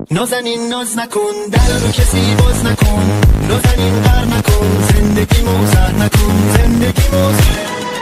نازنین ناز نکن در رو کسی باز نکن نازنین قر نکن زندگی موزر نکن زندگی موزر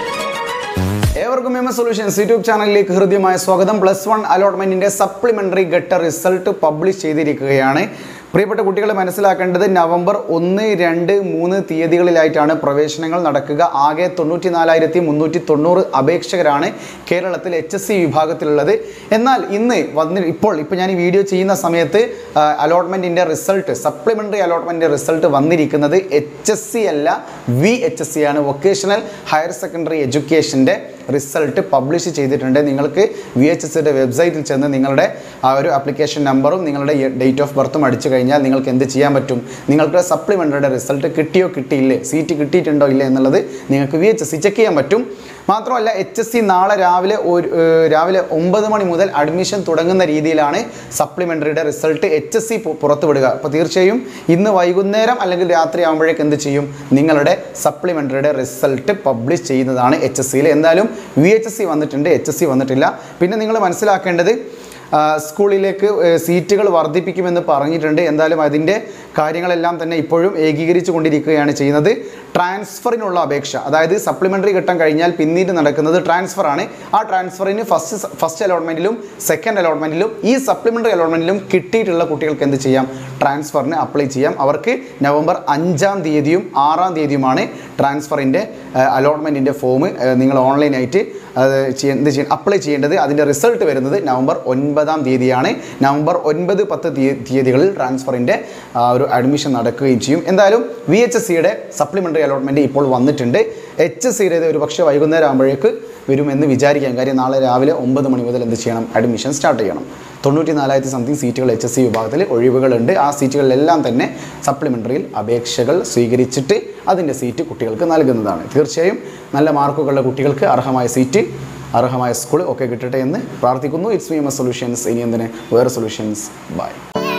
ഏവർക്കും M S solutions YouTube ചാനലിലേക്ക് ഹൃദ്യമായ സ്വാഗതം പ്ലസ് വൺ അലോട്ട്മെന്റിന്റെ സപ്ലിമെന്ററി ഘട്ട റിസൾട്ട് പബ്ലിഷ് ചെയ്തിരിക്കുകയാണ് പ്രിയപ്പെട്ട കുട്ടികൾ മനസ്സിലാക്കേണ്ടത് നവംബർ ഒന്ന് രണ്ട് മൂന്ന് തീയതികളിലായിട്ടാണ് പ്രവേശനങ്ങൾ നടക്കുക ആകെ തൊണ്ണൂറ്റി നാലായിരത്തി മുന്നൂറ്റി തൊണ്ണൂറ് അപേക്ഷകരാണ് കേരളത്തിൽ എച്ച് എസ് സി വിഭാഗത്തിലുള്ളത് എന്നാൽ ഇന്ന് വന്ന് ഇപ്പോൾ ഇപ്പോൾ ഞാൻ ഈ വീഡിയോ ചെയ്യുന്ന സമയത്ത് അലോട്ട്മെൻറ്റിൻ്റെ റിസൾട്ട് സപ്ലിമെൻ്ററി അലോട്ട്മെൻറ്റിൻ്റെ റിസൾട്ട് വന്നിരിക്കുന്നത് എച്ച് എസ് സി അല്ല വി എച്ച് എസ് സി ആണ് വൊക്കേഷണൽ ഹയർ സെക്കൻഡറി എഡ്യൂക്കേഷൻ്റെ റിസൾട്ട് പബ്ലിഷ് ചെയ്തിട്ടുണ്ട് നിങ്ങൾക്ക് വി എച്ച് എസ് സിയുടെ വെബ്സൈറ്റിൽ ചെന്ന് നിങ്ങളുടെ ആ ഒരു ആപ്ലിക്കേഷൻ നമ്പറും നിങ്ങളുടെ ഡേറ്റ് ഓഫ് ബർത്തും അടിച്ചു കഴിഞ്ഞാൽ നിങ്ങൾക്ക് എന്ത് ചെയ്യാൻ പറ്റും നിങ്ങൾക്ക് സപ്ലിമെൻ്ററിയുടെ റിസൾട്ട് കിട്ടിയോ കിട്ടിയില്ലേ സീറ്റ് കിട്ടിയിട്ടുണ്ടോ ഇല്ലേ എന്നുള്ളത് നിങ്ങൾക്ക് V H S C check ചെയ്യാൻ പറ്റും മാത്രമല്ല എച്ച് എസ് സി നാളെ രാവിലെ ഒരു ഏഹ് രാവിലെ ഒമ്പത് മണി മുതൽ അഡ്മിഷൻ തുടങ്ങുന്ന രീതിയിലാണ് സപ്ലിമെൻ്ററിയുടെ റിസൾട്ട് എച്ച് എസ് സി പുറത്തുവിടുക അപ്പോൾ തീർച്ചയായും ഇന്ന് വൈകുന്നേരം അല്ലെങ്കിൽ രാത്രി ആകുമ്പോഴേക്ക് എന്ത് ചെയ്യും നിങ്ങളുടെ സപ്ലിമെൻ്ററിയുടെ റിസൾട്ട് പബ്ലിഷ് ചെയ്യുന്നതാണ് എച്ച് എസ് സിയിൽ എന്തായാലും വി എച്ച് എസ് സി വന്നിട്ടുണ്ട് എച്ച് എസ് സി വന്നിട്ടില്ല പിന്നെ നിങ്ങൾ മനസ്സിലാക്കേണ്ടത് ആ, സ്കൂളിലേക്ക് ഏ, സീറ്റുകൾ വർദ്ധിപ്പിക്കുമെന്ന് പറഞ്ഞിട്ടുണ്ട് എന്തായാലും അതിൻ്റെ കാര്യങ്ങളെല്ലാം തന്നെ ഇപ്പോഴും ഏകീകരിച്ചു കൊണ്ടിരിക്കുകയാണ് ചെയ്യുന്നത് ട്രാൻസ്ഫറിനുള്ള അപേക്ഷ അതായത് സപ്ലിമെൻ്ററി ഘട്ടം കഴിഞ്ഞാൽ പിന്നീട് നടക്കുന്നത് ട്രാൻസ്ഫറാണ് ആ ട്രാൻസ്ഫറിന് ഫസ്റ്റ് ഫസ്റ്റ് അലോട്ട്മെൻറ്റിലും സെക്കൻഡ് അലോട്ട്മെൻറ്റിലും ഈ സപ്ലിമെൻ്ററി അലോട്ട്മെൻറ്റിലും കിട്ടിയിട്ടുള്ള കുട്ടികൾക്ക് എന്ത് ചെയ്യാം ട്രാൻസ്ഫറിന് അപ്ലൈ ചെയ്യാം അവർക്ക് നവംബർ അഞ്ചാം തീയതിയും ആറാം തീയതിയുമാണ് ട്രാൻസ്ഫറിൻ്റെ അലോട്ട്മെൻറ്റിൻ്റെ ഫോം നിങ്ങൾ ഓൺലൈനായിട്ട് അത് ചെയ്യ- എന്ത് ചെയ്യണം അപ്ലൈ ചെയ്യേണ്ടത് അതിൻ്റെ റിസൾട്ട് വരുന്നത് നവംബർ ഒൻപതാം തീയതിയാണ് നവംബർ ഒൻപത് പത്ത് തീയ- തീയതികളിൽ ട്രാൻസ്ഫറിൻ്റെ ആ, ഒരു അഡ്മിഷൻ നടക്കുകയും ചെയ്യും എന്തായാലും വി എച്ച് എസ് സിയുടെ സപ്ലിമെൻ്ററി അലോട്ട്മെൻറ്റ് ഇപ്പോൾ വന്നിട്ടുണ്ട് എച്ച് എസ് സിയുടെ ഒരു പക്ഷേ വൈകുന്നേരം ആകുമ്പോഴേക്ക് വരുമെന്ന് വിചാരിക്കാം കാര്യം നാളെ രാവിലെ ഒമ്പത് മണി മുതൽ എന്ത് ചെയ്യണം അഡ്മിഷൻ സ്റ്റാർട്ട് ചെയ്യണം തൊണ്ണൂറ്റി നാലായിരത്തി സംതിങ് സീറ്റുകൾ എച്ച് എസ് സി വിഭാഗത്തിൽ ഒഴിവുകളുണ്ട് ആ സീറ്റുകളിലെല്ലാം തന്നെ സപ്ലിമെൻ്ററിയിൽ അപേക്ഷകൾ സ്വീകരിച്ചിട്ട് അതിൻ്റെ സീറ്റ് കുട്ടികൾക്ക് നൽകുന്നതാണ് തീർച്ചയായും നല്ല മാർക്കുകളുള്ള കുട്ടികൾക്ക് അർഹമായ സീറ്റ് അർഹമായ സ്കൂൾ ഒക്കെ കിട്ടട്ടെ എന്ന് പ്രാർത്ഥിക്കുന്നു it's me M S solutions ഇനി എന്തിന് വേറെ സൊല്യൂഷൻസ് ബൈ